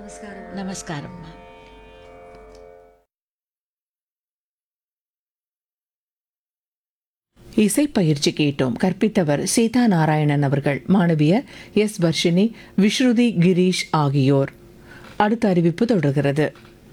నమస్కారం నమస్కారం இசை பயிற்சி கேட்டோம் கற்பித்தவர் சீதா நாராயணன் அவர்கள் மாணவியர் எஸ் வர்ஷினி விஸ்ருதி கிரீஷ் ஆகியோர் அடுத்த அறிவிப்பு தொடர்கிறது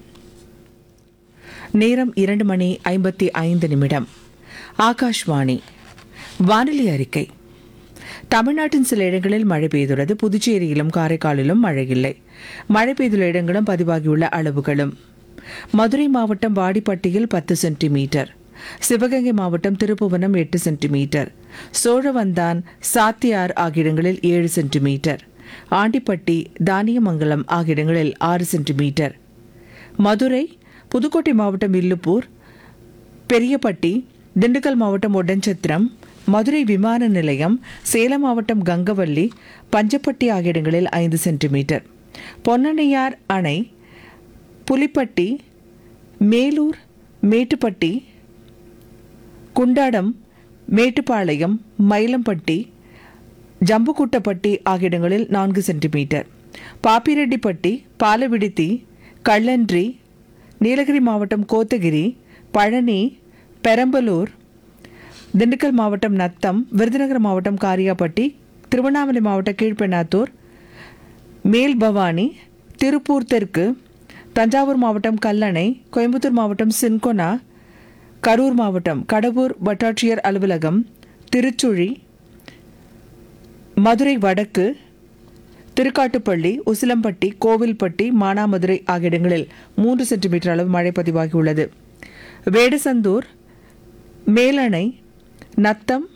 நேரம் இரண்டு மணி ஐம்பத்தி ஐந்து நிமிடம் ஆகாஷ்வாணி வானிலை அறிக்கை தமிழ்நாட்டின் சில இடங்களில் மழை பெய்துள்ளது புதுச்சேரியிலும் காரைக்காலிலும் மழை இல்லை மழை பெய்துள்ள இடங்களும் பதிவாகியுள்ள அளவுகளும் மதுரை மாவட்டம் வாடிப்பட்டியில் பத்து சென்டிமீட்டர் சிவகங்கை மாவட்டம் திருப்புவனம் எட்டு சென்டிமீட்டர் சோழவந்தான் சாத்தியார் ஆகிய இடங்களில் ஏழு சென்டிமீட்டர் ஆண்டிப்பட்டி தானியமங்கலம் ஆகிய இடங்களில் ஆறு சென்டிமீட்டர் மதுரை புதுக்கோட்டை மாவட்டம் வில்லுப்பூர் பெரியப்பட்டி திண்டுக்கல் மாவட்டம் ஒட்டன்சத்திரம் மதுரை விமான நிலையம் சேலம் மாவட்டம் கங்கவல்லி பஞ்சப்பட்டி ஆகிய இடங்களில் ஐந்து சென்டிமீட்டர் பொன்னணையார் அணை புலிப்பட்டி மேலூர் மேட்டுப்பட்டி குண்டாடம் மேட்டுப்பாளையம் மயிலம்பட்டி ஜம்புக்குட்டப்பட்டி ஆகிய இடங்களில் நான்கு சென்டிமீட்டர் பாப்பிரெட்டிப்பட்டி பாலவிடுத்தி கள்ளன்றி நீலகிரி மாவட்டம் கோத்தகிரி பழனி பெரம்பலூர் திண்டுக்கல் மாவட்டம் நத்தம் விருதுநகர் மாவட்டம் காரியாப்பட்டி திருவண்ணாமலை மாவட்டம் கீழ்பெண்ணாத்தூர் மேல் பவானி திருப்பூர் தெற்கு தஞ்சாவூர் மாவட்டம் கல்லணை கோயம்புத்தூர் மாவட்டம் சின்கொனா கரூர் மாவட்டம் கடவூர் வட்டாட்சியர் அலுவலகம் திருச்சுழி மதுரை வடக்கு திருக்காட்டுப்பள்ளி உசிலம்பட்டி கோவில்பட்டி மானாமதுரை ஆகிய இடங்களில் மூன்று சென்டிமீட்டர் அளவு மழை பதிவாகியுள்ளது வேடசந்தூர் மேலணை நத்தம்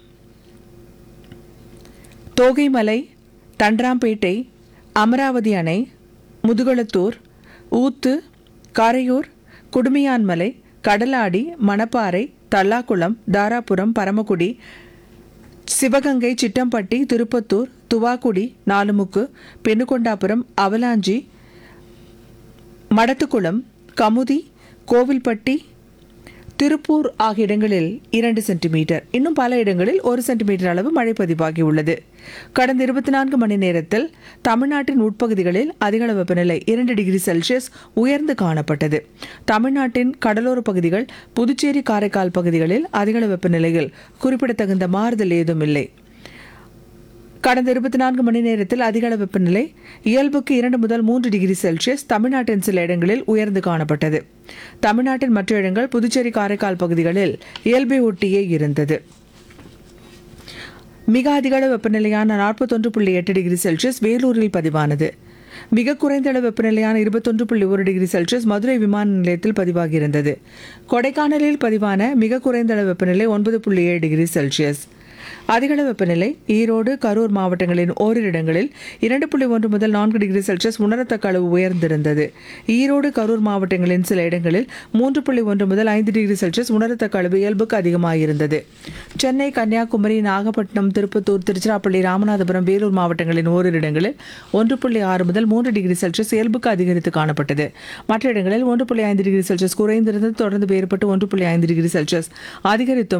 தோகைமலை தண்டராம்பேட்டை அமராவதி அணை முதுகுளத்தூர் ஊத்து காரையூர் குடுமியான்மலை கடலாடி மணப்பாறை தல்லாக்குளம் தாராபுரம் பரமக்குடி சிவகங்கை சிட்டம்பட்டி திருப்பத்தூர் துவாக்குடி நாலுமுக்கு பெண்ணுகொண்டாபுரம் அவலாஞ்சி மடத்துக்குளம் கமுதி கோவில்பட்டி திருப்பூர் ஆகிய இடங்களில் இரண்டு சென்டிமீட்டர் இன்னும் பல இடங்களில் ஒரு சென்டிமீட்டர் அளவு மழை பதிவாகியுள்ளது கடந்த இருபத்தி நான்கு மணி நேரத்தில் தமிழ்நாட்டின் உட்பகுதிகளில் அதிகளவு வெப்பநிலை இரண்டு டிகிரி செல்சியஸ் உயர்ந்து காணப்பட்டது தமிழ்நாட்டின் கடலோர பகுதிகள் புதுச்சேரி காரைக்கால் பகுதிகளில் அதிகளவு வெப்பநிலையில் குறிப்பிடத்தகுந்த மாறுதல் ஏதும் இல்லை கடந்த இருபத்தி நான்கு மணி நேரத்தில் அதிக அளவு வெப்பநிலை இயல்புக்கு இரண்டு முதல் மூன்று டிகிரி செல்சியஸ் தமிழ்நாட்டின் சில இடங்களில் உயர்ந்து காணப்பட்டது தமிழ்நாட்டின் மற்ற இடங்கள் புதுச்சேரி காரைக்கால் பகுதிகளில் இயல்பை ஒட்டியே இருந்தது மிக அதிக அளவு வெப்பநிலையான நாற்பத்தொன்று புள்ளி எட்டு டிகிரி செல்சியஸ் வேலூரில் பதிவானது மிக குறைந்த அளவு வெப்பநிலையான இருபத்தொன்று புள்ளி ஒரு டிகிரி செல்சியஸ் மதுரை விமான நிலையத்தில் பதிவாகியிருந்தது கொடைக்கானலில் பதிவான மிக குறைந்த அளவு வெப்பநிலை ஒன்பது புள்ளி ஏழு டிகிரி செல்சியஸ் அதிகளவு வெப்பநிலை ஈரோடு கரூர் மாவட்டங்களின் ஓரிரு இடங்களில் இரண்டு புள்ளி ஒன்று முதல் நான்கு டிகிரி செல்சியஸ் உணரத்தக்க அளவு உயர்ந்திருந்தது ஈரோடு கரூர் மாவட்டங்களின் சில இடங்களில் மூன்று புள்ளி ஒன்று முதல் ஐந்து டிகிரி செல்சியஸ் உணரத்தக்க அளவு இயல்புக்கு அதிகமாகியிருந்தது சென்னை கன்னியாகுமரி நாகப்பட்டினம் திருப்பத்தூர் திருச்சிராப்பள்ளி ராமநாதபுரம் வேலூர் மாவட்டங்களின் ஓரிரு இடங்களில் ஒன்று புள்ளி ஆறு முதல் மூன்று டிகிரி செல்சியஸ் இயல்புக்கு அதிகரித்து காணப்பட்டது மற்ற இடங்களில் ஒன்று புள்ளி ஐந்து டிகிரி செல்சியஸ் குறைந்திருந்தது தொடர்ந்து வேறுபட்டு ஒன்று புள்ளி ஐந்து டிகிரி செல்சியஸ் அதிகரித்தும்